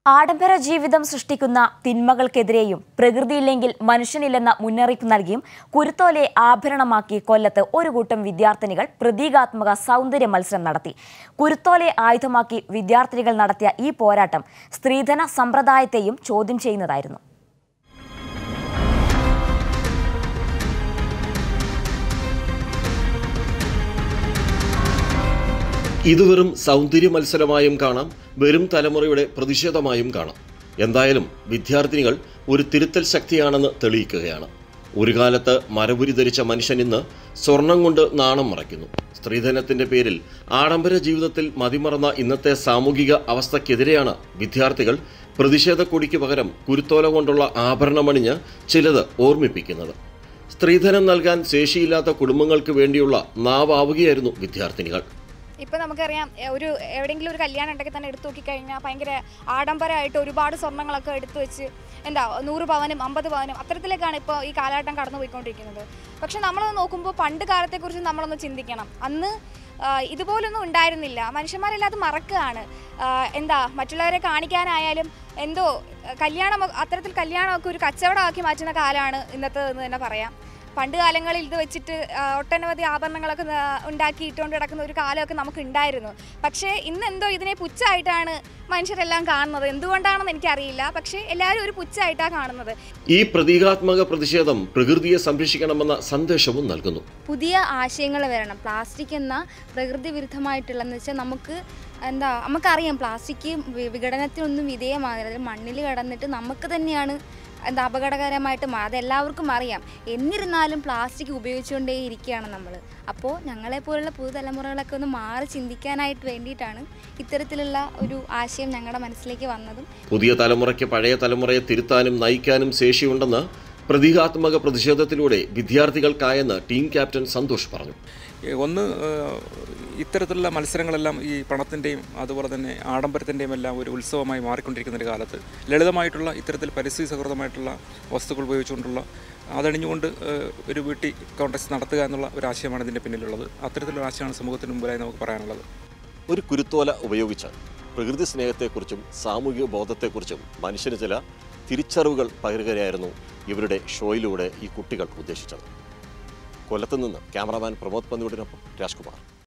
ആഡംബര ജീവിതം സൃഷ്ടിക്കുന്ന തിന്മകൾക്കെതിരെയും പ്രകൃതിയില്ലെങ്കിൽ മനുഷ്യനില്ലെന്ന മുന്നറിയിപ്പ് നൽകിയും കുരുത്തോലെ ആഭരണമാക്കി കൊല്ലത്ത് ഒരു കൂട്ടം വിദ്യാർത്ഥിനികൾ പ്രതീകാത്മക സൗന്ദര്യ മത്സരം നടത്തി കുരുത്തോലെ ആയുധമാക്കി വിദ്യാർത്ഥിനികൾ നടത്തിയ ഈ പോരാട്ടം സ്ത്രീധന സമ്പ്രദായത്തെയും ചോദ്യം ചെയ്യുന്നതായിരുന്നു ഇത് വെറും സൗന്ദര്യ മത്സരമായും കാണാം വരും തലമുറയുടെ പ്രതിഷേധമായും കാണാം എന്തായാലും വിദ്യാർത്ഥിനികൾ ഒരു തിരുത്തൽ ശക്തിയാണെന്ന് തെളിയിക്കുകയാണ് ഒരു കാലത്ത് മരപുരി ധരിച്ച മനുഷ്യൻ ഇന്ന് സ്വർണം കൊണ്ട് നാണം മറയ്ക്കുന്നു സ്ത്രീധനത്തിന്റെ പേരിൽ ആഡംബര ജീവിതത്തിൽ മതിമറന്ന ഇന്നത്തെ സാമൂഹിക അവസ്ഥക്കെതിരെയാണ് വിദ്യാർത്ഥികൾ പ്രതിഷേധ കൊടിക്ക് പകരം കുരുത്തോല കൊണ്ടുള്ള ആഭരണമണിഞ്ഞ് ചിലത് ഓർമ്മിപ്പിക്കുന്നത് സ്ത്രീധനം നൽകാൻ ശേഷിയില്ലാത്ത കുടുംബങ്ങൾക്ക് വേണ്ടിയുള്ള നാവാവുകയായിരുന്നു വിദ്യാർത്ഥിനികൾ ഇപ്പം നമുക്കറിയാം എ, ഒരു എവിടെയെങ്കിലും ഒരു കല്യാണം ഉണ്ടെങ്കിൽ തന്നെ എടുത്തു നോക്കിക്കഴിഞ്ഞാൽ ഭയങ്കര ആഡംബരമായിട്ട് ഒരുപാട് സ്വർണ്ണങ്ങളൊക്കെ എടുത്തു വെച്ച് എന്താ നൂറ് പവനും അമ്പത് പവനും അത്തരത്തിലേക്കാണ് ഇപ്പോൾ ഈ കാലഘട്ടം കടന്നു പോയിക്കൊണ്ടിരിക്കുന്നത് പക്ഷെ നമ്മളത് നോക്കുമ്പോൾ പണ്ട് കാലത്തെക്കുറിച്ച് നമ്മളൊന്ന് ചിന്തിക്കണം അന്ന് ആ, ഇതുപോലൊന്നും ഉണ്ടായിരുന്നില്ല മനുഷ്യന്മാരെല്ലാം അത് മറക്കുകയാണ് ആ, എന്താ മറ്റുള്ളവരെ കാണിക്കാനായാലും എന്തോ കല്യാണം അത്തരത്തിൽ കല്യാണമൊക്കെ ഒരു കച്ചവടമാക്കി മാറ്റുന്ന കാലമാണ് ഇന്നത്തേതെന്ന് തന്നെ പറയാം പണ്ട് കാലങ്ങളിൽ ഇത് വെച്ചിട്ട് ആ, ഒട്ടനവധി ആഭരണങ്ങളൊക്കെ ന- ഉണ്ടാക്കി ഇട്ടുകൊണ്ട് കിടക്കുന്ന ഒരു കാലമൊക്കെ നമുക്ക് ഉണ്ടായിരുന്നു പക്ഷേ ഇന്ന് എന്തോ ഇതിനെ പുച്ഛമായിട്ടാണ് മനുഷ്യരെല്ലാം കാണുന്നത് എന്തുകൊണ്ടാണെന്ന് എനിക്കറിയില്ല പക്ഷേ എല്ലാവരും ഒരു പുച്ഛമായിട്ടാണ് കാണുന്നത് ഈ പ്രതീകാത്മക പ്രതിഷേധം പ്രകൃതിയെ സംരക്ഷിക്കണമെന്ന സന്ദേശവും നൽകുന്നു പുതിയ ആശയങ്ങൾ വരണം പ്ലാസ്റ്റിക് എന്ന പ്രകൃതി വിരുദ്ധമായിട്ടുള്ളതെന്ന് വെച്ചാൽ നമുക്ക് എന്താ നമുക്കറിയാം പ്ലാസ്റ്റിക് വി- വിഘടനത്തിനൊന്നും വിധേയമാകരുത് മണ്ണിൽ കടന്നിട്ട് നമുക്ക് തന്നെയാണ് എന്താ അപകടകരമായിട്ട് മാ അതെല്ലാവർക്കും അറിയാം എന്നിരുന്നാലും പ്ലാസ്റ്റിക് ഉപയോഗിച്ചുകൊണ്ടേ ഇരിക്കുകയാണ് നമ്മൾ അപ്പോൾ ഞങ്ങളെപ്പോലുള്ള പുതുതലമുറകളൊക്കെ ഒന്ന് മാറി ചിന്തിക്കാനായിട്ട് വേണ്ടിയിട്ടാണ് ഇത്തരത്തിലുള്ള ഒരു ആശയം ഞങ്ങളുടെ മനസ്സിലേക്ക് വന്നതും പുതിയ തലമുറയ്ക്ക് പഴയ തലമുറയെ തിരുത്താനും നയിക്കാനും ശേഷിയുണ്ടെന്ന് പ്രതീകാത്മക പ്രതിഷേധത്തിലൂടെ വിദ്യാർത്ഥികൾക്കായെന്ന് ടീം ക്യാപ്റ്റൻ സന്തോഷ് പറഞ്ഞു ഏ, ഒന്ന് ഏഹ്, ഇത്തരത്തിലുള്ള മത്സരങ്ങളെല്ലാം ഈ പണത്തിൻ്റെയും അതുപോലെ തന്നെ ആഡംബരത്തിൻ്റെയും എല്ലാം ഒരു ഉത്സവമായി മാറിക്കൊണ്ടിരിക്കുന്ന ഒരു കാലത്ത് ലളിതമായിട്ടുള്ള ഇത്തരത്തിൽ പരിസ്ഥിതി സൗഹൃദമായിട്ടുള്ള വസ്തുക്കൾ ഉപയോഗിച്ചുകൊണ്ടുള്ള അതണിഞ്ഞുകൊണ്ട് ഏഹ്, ഒരു ബ്യൂട്ടി കോൺടെസ്റ്റ് നടത്തുക എന്നുള്ള ഒരു ആശയമാണ് ഇതിൻ്റെ പിന്നിലുള്ളത് അത്തരത്തിലുള്ള ആശയമാണ് സമൂഹത്തിന് മുമ്പിലായി നമുക്ക് പറയാനുള്ളത് ഒരു കുരുത്തോല ഉപയോഗിച്ച് പ്രകൃതി സ്നേഹത്തെക്കുറിച്ചും സാമൂഹിക ബോധത്തെക്കുറിച്ചും മനുഷ്യന് ചില തിരിച്ചറിവുകൾ പകരുകയായിരുന്നു ഇവരുടെ ഷോയിലൂടെ ഈ കുട്ടികൾ ഉദ്ദേശിച്ചത് കൊല്ലത്ത് നിന്ന് ക്യാമറാമാൻ പ്രമോദ് പന്നിയോടിനൊപ്പം രാജ്കുമാർ